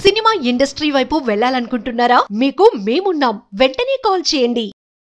Cinema industry వైపు వెళ్ళాలనుకుంటున్నారా మీకు మేమున్నాం వెంటనే కాల్ చేయండి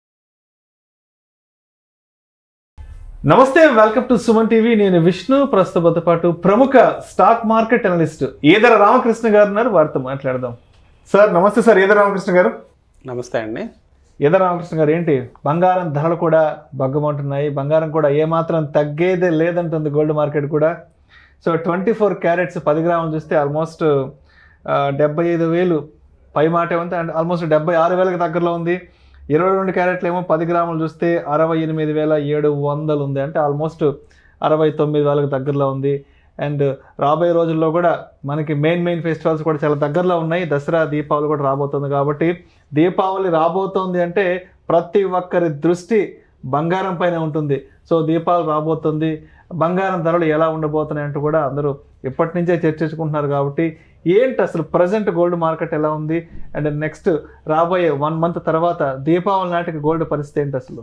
నమస్తే వెల్కమ్ టు సుమన్ టీవీ నేను విష్ణు ప్రస్తుతంతో పాటు ప్రముఖ stock market analyst Eedara Ramakrishna garu ఉన్నారు వారితో మాట్లాడదాం సార్ నమస్తే సార్ ఈదర రామకృష్ణ గారు నమస్తే అండి ఈదర రామకృష్ణ గారు ఏంటి బంగారం ధరలు కూడా బగ్గమంటున్నాయి బంగారం కూడా ఏమాత్రం తగ్గేదే లేదంటుంది గోల్డ్ మార్కెట్ కూడా సో ట్వంటీ ఫోర్ క్యారెట్స్ పది గ్రాములు చూస్తే ఆల్మోస్ట్ డెబ్బై ఐదు వేలు పై మాటే ఉంది అండ్ ఆల్మోస్ట్ డెబ్బై ఆరు వేలకు దగ్గరలో ఉంది ఇరవై రెండు క్యారెట్లు ఏమో పది గ్రాములు చూస్తే అరవై ఎనిమిది వేల ఏడు వందలు ఉంది అంటే ఆల్మోస్ట్ అరవై తొమ్మిది వేలకు దగ్గరలో ఉంది అండ్ రాబోయే రోజుల్లో కూడా మనకి మెయిన్ మెయిన్ ఫెస్టివల్స్ కూడా చాలా దగ్గరలో ఉన్నాయి దసరా దీపావళి కూడా రాబోతుంది కాబట్టి దీపావళి రాబోతోంది అంటే ప్రతి ఒక్కరి దృష్టి బంగారం పైన ఉంటుంది సో దీపావళి రాబోతుంది బంగారం ధరలు ఎలా ఉండబోతున్నాయి అంటూ కూడా అందరూ ఇప్పటి నుంచే చర్చించుకుంటున్నారు కాబట్టి ఏంటి అసలు ప్రజెంట్ గోల్డ్ మార్కెట్ ఎలా ఉంది అండ్ నెక్స్ట్ రాబోయే వన్ మంత్ తర్వాత దీపావళి నాటికి గోల్డ్ పరిస్థితి ఏంటి అసలు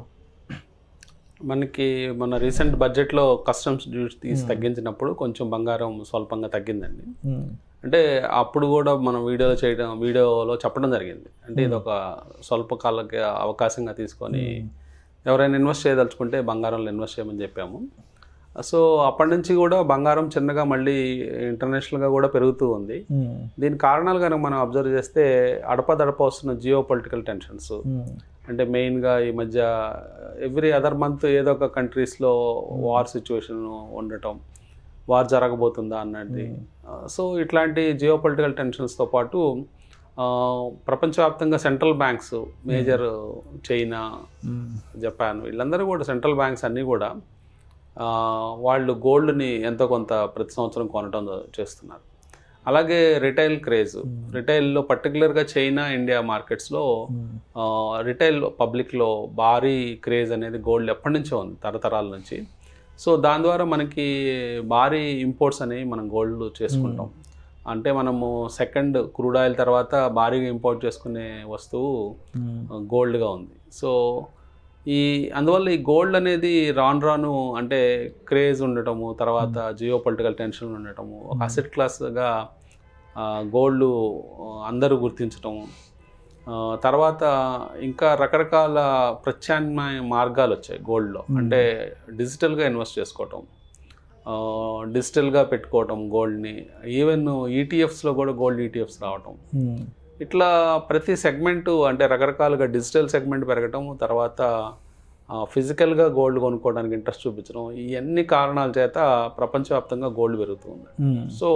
మనకి మన రీసెంట్ బడ్జెట్లో కస్టమ్స్ డ్యూటీ తీసి తగ్గించినప్పుడు కొంచెం బంగారం స్వల్పంగా తగ్గిందండి అంటే అప్పుడు కూడా మనం వీడియోలో చేయడం వీడియోలో చెప్పడం జరిగింది అంటే ఇది ఒక స్వల్పకాలకి అవకాశంగా తీసుకొని ఎవరైనా ఇన్వెస్ట్ చేయదలుచుకుంటే బంగారంలో ఇన్వెస్ట్ చేయమని చెప్పాము సో అప్పటి నుంచి కూడా బంగారం చిన్నగా మళ్ళీ ఇంటర్నేషనల్గా కూడా పెరుగుతూ ఉంది దీని కారణాలు కనుక మనం అబ్జర్వ్ చేస్తే అడపదడప వస్తున్న జియో పొలిటికల్ టెన్షన్స్ అంటే మెయిన్గా ఈ మధ్య ఎవ్రీ అదర్ మంత్ ఏదో ఒక కంట్రీస్లో వార్ సిచ్యువేషన్ ఉండటం వార్ జరగబోతుందా అన్నది సో ఇట్లాంటి జియో పొలిటికల్ టెన్షన్స్తో పాటు ఆ, ప్రపంచవ్యాప్తంగా central banks major China Japan వీళ్ళందరూ కూడా సెంట్రల్ బ్యాంక్స్ అన్నీ కూడా ఆ, వాళ్ళు గోల్డ్ని ఎంతో కొంత ప్రతి సంవత్సరం కొనటం చేస్తున్నారు అలాగే రిటైల్ క్రేజ్ రిటైల్లో పర్టికులర్గా చైనా ఇండియా మార్కెట్స్లో రిటైల్ పబ్లిక్లో భారీ క్రేజ్ అనేది గోల్డ్ ఎప్పటి నుంచో ఉంది తరతరాల నుంచి సో దాని ద్వారా మనకి భారీ ఇంపోర్ట్స్ అనేవి మనం గోల్డ్ చేసుకుంటాం అంటే మనము సెకండ్ క్రూడ్ ఆయిల్ తర్వాత భారీగా ఇంపోర్ట్ చేసుకునే వస్తువు గోల్డ్గా ఉంది సో ఈ అందువల్ల ఈ గోల్డ్ అనేది రాను రాను అంటే క్రేజ్ ఉండటము తర్వాత జియో పొలిటికల్ టెన్షన్ ఉండటము ఒక అసెట్ క్లాస్గా గోల్డ్ అందరూ గుర్తించటము ఆ, తర్వాత ఇంకా రకరకాల ప్రత్యామ్నాయ మార్గాలు వచ్చాయి గోల్డ్లో అంటే డిజిటల్గా ఇన్వెస్ట్ చేసుకోవటం ఆ, డిజిటల్గా పెట్టుకోవటం గోల్డ్ని ఈవెన్ ఈటీఎఫ్స్లో కూడా గోల్డ్ ఈటీఎఫ్స్ రావటం ఇట్లా ప్రతి సెగ్మెంట్ అంటే రకరకాలుగా డిజిటల్ సెగ్మెంట్ పెరగటం తర్వాత ఫిజికల్గా గోల్డ్ కొనుక్కోవడానికి ఇంట్రెస్ట్ చూపించడం ఈ అన్ని కారణాల చేత ప్రపంచవ్యాప్తంగా గోల్డ్ పెరుగుతుంది సో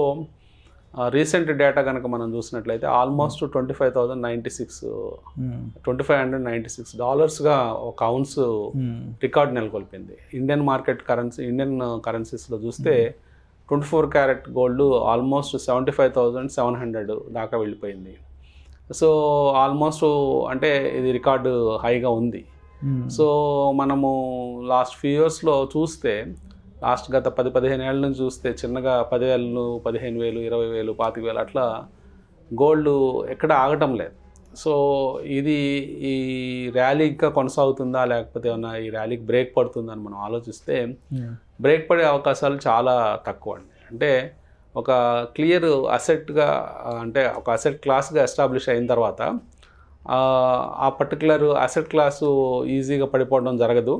రీసెంట్ డేటా కనుక మనం చూసినట్లయితే almost twenty five thousand ninety six twenty five hundred ninety six డాలర్స్గా ఒక అవున్స్ రికార్డ్ నెలకొల్పింది ఇండియన్ మార్కెట్ కరెన్సీ ఇండియన్ కరెన్సీస్లో చూస్తే twenty four carat gold almost seventy five thousand seven hundred దాకా వెళ్ళిపోయింది సో ఆల్మోస్ట్ అంటే ఇది రికార్డు హైగా ఉంది సో మనము లాస్ట్ ఫ్యూ ఇయర్స్లో చూస్తే లాస్ట్ గత పది పదిహేను ఏళ్ళ నుంచి చూస్తే చిన్నగా పదివేలు పదిహేను వేలు ఇరవై వేలు పాతిక వేలు అట్లా గోల్డ్ ఎక్కడ ఆగటం లేదు సో ఇది ఈ ర్యాలీ ఇంకా కొనసాగుతుందా లేకపోతే ఏమన్నా ఈ ర్యాలీకి బ్రేక్ పడుతుందా అని మనం ఆలోచిస్తే బ్రేక్ పడే అవకాశాలు చాలా తక్కువ అండి అంటే ఒక క్లియర్ అసెట్గా అంటే ఒక అసెట్ క్లాస్గా ఎస్టాబ్లిష్ అయిన తర్వాత ఆ, ఆ పర్టికులర్ అసెట్ క్లాసు ఈజీగా పడిపోవడం జరగదు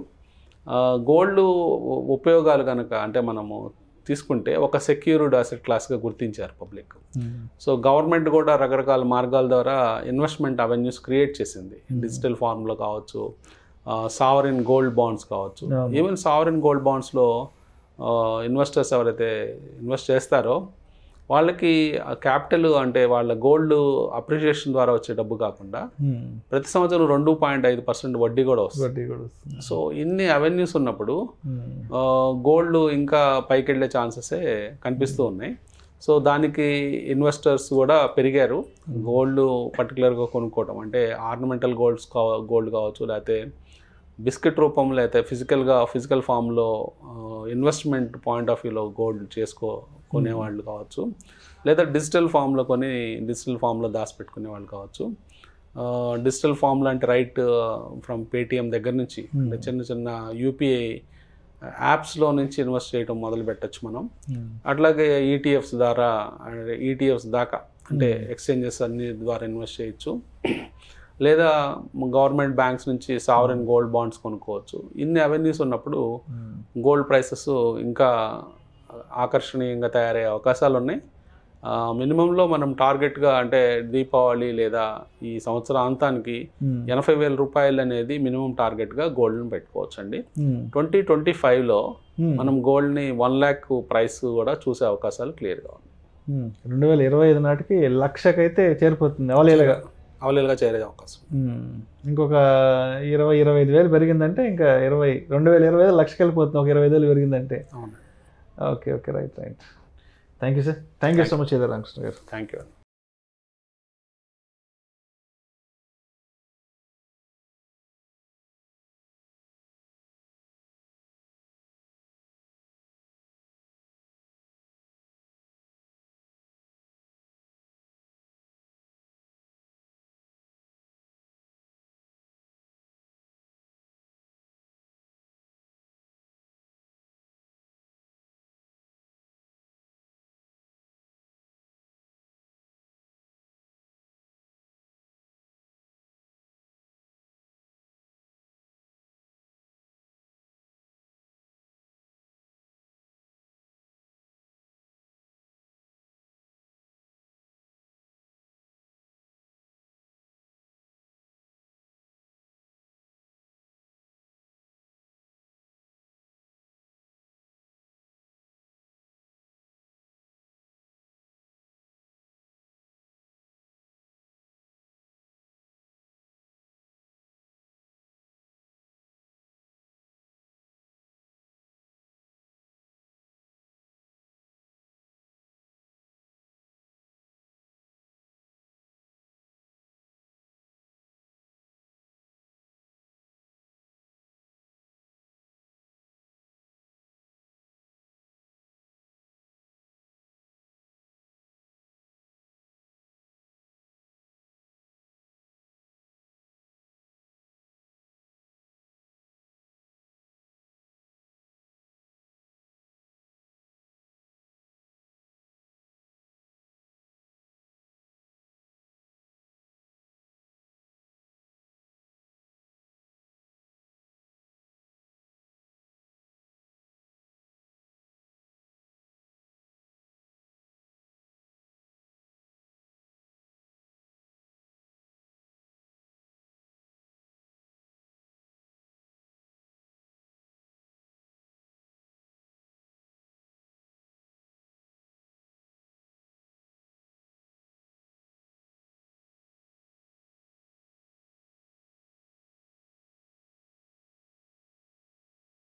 గోల్డ్ ఉపయోగాలు కనుక అంటే మనము తీసుకుంటే ఒక సెక్యూర్డ్ అసెట్ క్లాస్గా గుర్తించారు పబ్లిక్ సో గవర్నమెంట్ కూడా రకరకాల మార్గాల ద్వారా ఇన్వెస్ట్మెంట్ అవెన్యూస్ క్రియేట్ చేసింది డిజిటల్ ఫార్మ్లో కావచ్చు సావరిన్ గోల్డ్ బాండ్స్ కావచ్చు అవును. ఈవెన్ సావరిన్ గోల్డ్ బాండ్స్లో ఇన్వెస్టర్స్ ఎవరైతే ఇన్వెస్ట్ చేస్తారో వాళ్ళకి క్యాపిటల్ అంటే వాళ్ళ గోల్డ్ అప్రిషియేషన్ ద్వారా వచ్చే డబ్బు కాకుండా ప్రతి సంవత్సరం రెండు పాయింట్ ఐదు పర్సెంట్ వడ్డీ కూడా వస్తుంది వడ్డీ కూడా వస్తుంది సో ఇన్ని అవెన్యూస్ ఉన్నప్పుడు మ్మ్. గోల్డ్ ఇంకా పైకి వెళ్ళే ఛాన్సెసే కనిపిస్తూ ఉన్నాయి సో దానికి ఇన్వెస్టర్స్ కూడా పెరిగారు గోల్డ్ పర్టికులర్గా కొనుక్కోవటం అంటే ఆర్నమెంటల్ గోల్డ్స్ కా గోల్డ్ కావచ్చు లేకపోతే బిస్కెట్ రూపంలో అయితే ఫిజికల్గా ఫిజికల్ ఫామ్లో ఇన్వెస్ట్మెంట్ పాయింట్ ఆఫ్ వ్యూలో గోల్డ్ చేసుకో కొనేవాళ్ళు కావచ్చు లేదా డిజిటల్ ఫామ్లో కొని డిజిటల్ ఫామ్లో దాచిపెట్టుకునే వాళ్ళు కావచ్చు డిజిటల్ ఫామ్లో అంటే రైట్ ఫ్రమ్ పేటిఎం దగ్గర నుంచి అంటే చిన్న చిన్న యూపీఐ యాప్స్లో నుంచి ఇన్వెస్ట్ చేయడం మొదలు పెట్టచ్చు మనం మ్మ్. అట్లాగే ఈటీఎఫ్స్ ద్వారా ఈటీఎఫ్స్ దాకా అంటే ఎక్స్చేంజెస్ అన్ని ద్వారా ఇన్వెస్ట్ చేయొచ్చు లేదా గవర్నమెంట్ బ్యాంక్స్ నుంచి సావరెన్ గోల్డ్ బాండ్స్ కొనుక్కోవచ్చు ఇన్ని అవెన్యూస్ ఉన్నప్పుడు గోల్డ్ ప్రైసెస్ ఇంకా ఆకర్షణీయంగా తయారయ్యే అవకాశాలు ఉన్నాయి మినిమంలో మనం టార్గెట్గా అంటే దీపావళి లేదా ఈ సంవత్సరాంతానికి ఎనభై వేల రూపాయలు అనేది మినిమం టార్గెట్గా గోల్డ్ని పెట్టుకోవచ్చు అండి ట్వంటీ ట్వంటీ ఫైవ్లో మనం గోల్డ్ని వన్ ల్యాక్ ప్రైస్ కూడా చూసే అవకాశాలు క్లియర్గా ఉన్నాయి రెండు వేల ఇరవై ఐదు నాటికి లక్షకైతే చేరిపోతుంది అవలేలుగా అవలీలుగా చేరే అవకాశం ఇంకొక ఇరవై ఇరవై ఐదు వేలు పెరిగిందంటే ఇంకా ఇరవై రెండు వేల ఇరవై ఐదు లక్షకి వెళ్ళిపోతుంది ఒక ఇరవై ఐదు వేలు పెరిగిందంటే అవును okay okay right right thank you sir thank you so much ఇదే రామకృష్ణ గారు థ్యాంక్ యూ